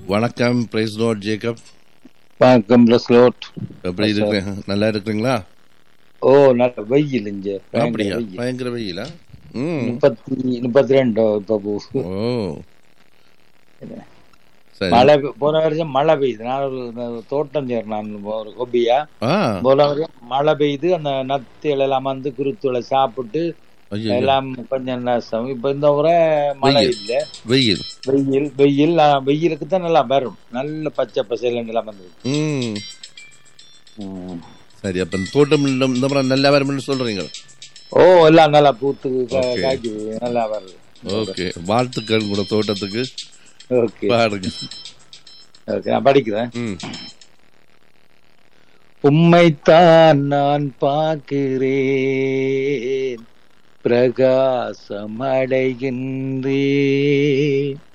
வணக்கம் praise lord Jacob வணக்கம் praise lord எப்படி இருக்கிறீங்க நல்லா இருக்கிறீங்களா ஓ நல்ல வெயில் இங்க பயங்கர அப்படியா வெயில். பயங்கர வெயிலா ம் முப்பத்தி முப்பத்தி ரெண்டு இப்ப போகுது ஓ சரி மழை பெ- போன வருஷம் மழை பெய்யுது நான் ஒரு ஒரு தோட்டம் சேர்நான் ஒரு ஹொபியா ஆ போன வருஷம் மழை பெய்யுது அந்த நத்திகள் எல்லாம் வந்து குருத்துளை சாப்பிட்டு ஐயோ எல்லாம் கொஞ்சம் நஷ்டம் இப்ப இந்த முறை மழை வெயில். இல்ல வெயில் வெயில் வெயில் ஆ, வெயிலுக்கு தான் நல்லா வரும் நல்ல பச்சை பசையில எல்லாம் வந்துருக்கு ம் ம். சரி அப்ப இந்த தோட்டம் இந்த இந்த முறை நல்லா வரும்னு சொல்றீங்க ஓ எல்லாம் நல்லா பூத்து கா- Okay. காய்க்குது நல்லா வருது ஓகே வாழ்த்துக்கள் கூட தோட்டத்துக்கு ஓகே பாருங்க ஓகே நான் படிக்கிறேன் ம் உம்மைத்தான் நான் பார்க்கிறேன் பிரகாசம் அடைகின்றேன்